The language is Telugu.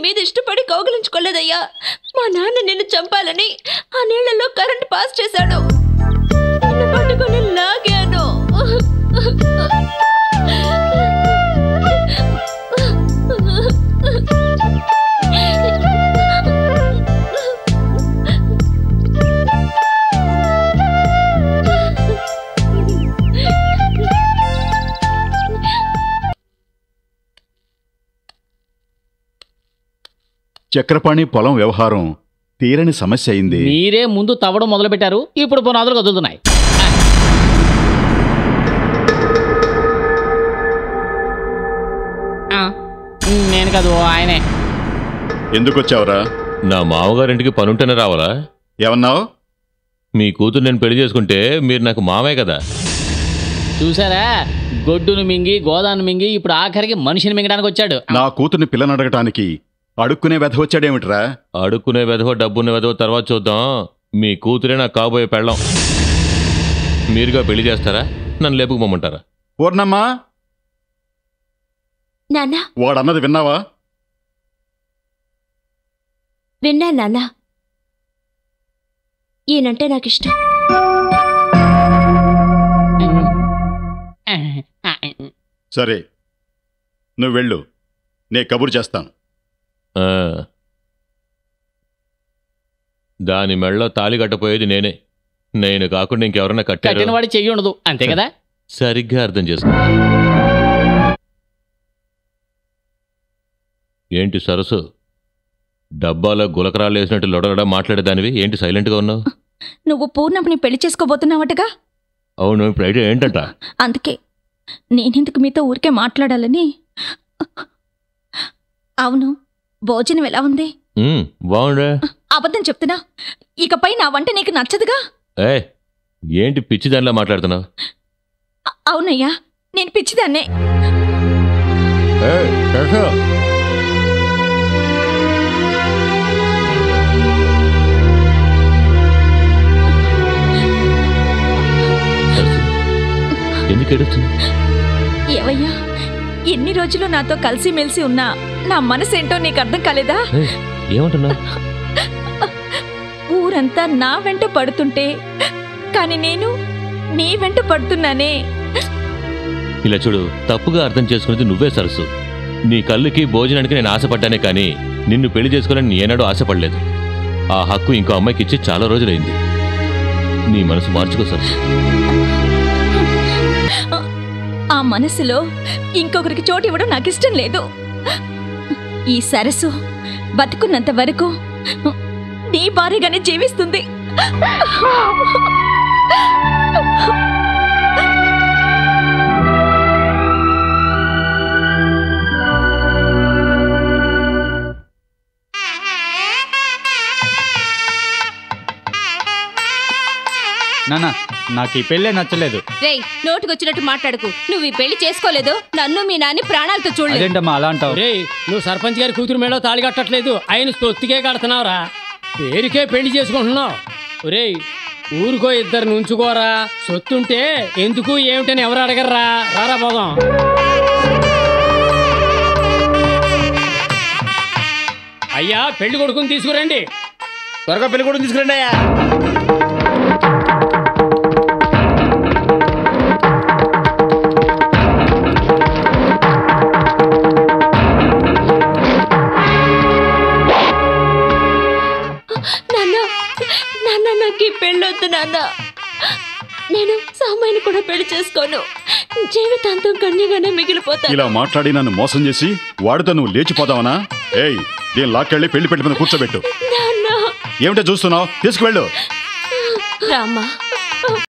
మీద ఇష్టపడి కౌగిలించుకోలేదయ్యా మా నాన్న నిన్ను చంపాలని ఆ నీళ్లలో కరెంట్ పాస్ చేశాడు నిన్ను పట్టుకొని లాగాను చక్రపాణి పొలం వ్యవహారం తీరని సమస్య అయింది మీరే ముందు తవ్వడం మొదలు పెట్టారు ఇప్పుడు పునాదులు కదులుతున్నాయి ఆ, నేను కాదు ఆయనే ఎందుకు వచ్చావురా నా మామగారింటికి పనుంటేనే రావాలా ఏమన్నావు మీ కూతురు నేను పెళ్లి చేసుకుంటే మీరు నాకు మామే కదా చూసారా గొడ్డును మింగి గోదాను మింగి ఇప్పుడు ఆఖరికి మనిషిని మింగడానికి వచ్చాడు నా కూతుర్ని పిల్లని అడగటానికి అడుక్కునే వెధ వచ్చాడేమిట్రా అడుక్కునే వెధవ డబ్బున్న వెధవ తర్వాత చూద్దాం మీ కూతురే నాకు కాబోయే పెళ్ళం మీరుగా పెళ్లి చేస్తారా నన్ను లేపుకుపోమంటారా పూర్ణమ్మా నాన్న వాడన్నది విన్నావా విన్నా నాన్న ఈయనంటే నాకు ఇష్టం సరే నువ్వు వెళ్ళు నే కబురు చేస్తాను ఆ. దాని మెళ్ళలో తాళి కట్టపోయేది నేనే నేను కాకుండా ఇంకెవరన్నా కట్టిన కట్టారు వాడి చెయ్యి ఉండదు అంతే కదా సరిగ్గా అర్థం చేసుకో ఏంటి సరస్సు డబ్బాలో గులకరాలు వేసినట్టు లొడలడ మాట్లాడేదానివి ఏంటి సైలెంట్గా ఉన్నావు నువ్వు పూర్ణమ్మని పెళ్లి చేసుకోబోతున్నావటగా అవును ఇప్పుడు ఐడియా ఏంటంట అందుకే నేనెందుకు మీతో ఊరికే మాట్లాడాలని అవును భోజనం ఎలా ఉంది ఉమ్, బాగుండే అబద్ధం చెప్తున్నా ఇకపై నా వంట నీకు నచ్చదుగా ఏ ఏంటి పిచ్చి దానిలా మాట్లాడుతున్నావు అ- అవునయ్యా నేను పిచ్చిదాన్నే ఏయ్, సరస్సు. సరస్సు, ఎందుకు ఏడుస్తుంది ఏవయ్యా ఎన్ని రోజులు నాతో కలిసిమెలిసి ఉన్నా నా మనసేంటో నీకు అర్థం కాలేదా ఏయ్, ఏమంటున్నావు ఊరంతా నా వెంట పడుతుంటే కానీ నేను నీ వెంట పడుతున్నానే ఇలా చూడు తప్పుగా అర్థం చేసుకునేది నువ్వే సరస్సు నీ కళ్ళుకి భోజనానికి నేను ఆశపడ్డానే కానీ నిన్ను పెళ్లి చేసుకోవాలని నీ ఏనాడు ఆశపడలేదు ఆ హక్కు ఇంకో అమ్మాయికి ఇచ్చి చాలా రోజులైంది నీ మనసు మార్చుకో సరస్సు ఆ మనసులో ఇంకొకరికి చోటు ఇవ్వడం నాకు ఇష్టం లేదు ఈ సరస్సు బతుకున్నంత వరకు నీ భార్యగానే జీవిస్తుంది నాన్న నాకు ఈ పెళ్ళే నచ్చలేదు రేయ్ నోటికొచ్చినట్టు మాట్లాడుకు నువ్వు ఈ పెళ్లి చేసుకోలేదు నన్ను మీ నాన్ని ప్రాణాలతో చూడలేదు అదేంటమ్మా అలా అంటావు రే నువ్వు సర్పంచ్ గారి కూతురు మేడో తాళి కట్టట్లేదు ఆయన సొత్తుకే కడుతున్నావురా పేరుకే పెళ్లి చేసుకుంటున్నావు ఒరేయ్ ఊరుకో ఇద్దరు నుంచుకోరా సొత్తుంటే ఎందుకు ఏమిటని ఎవరు అడగర్రా రారా పోదాం అయ్యా పెళ్లి కొడుకుని తీసుకురండి త్వరగా పెళ్లి కూడా తీసుకురండి అయ్యా నాన్న నాన్న నాకు ఈ పెళ్ళొద్దు నాన్న నేను సామాయిని కూడా పెళ్లి చేసుకోను జీవితాంతం కన్యగానే మిగిలిపోతాను ఇలా మాట్లాడి నన్ను మోసం చేసి వాడితో నువ్వు లేచిపోదావనా ఏయ్ దీని లాక్కెళ్ళి పెళ్లి పెట్టి మీద కూర్చోబెట్టు నాన్న ఏమిటో చూస్తున్నావు తీసుకువెళ్ళు రామ్మా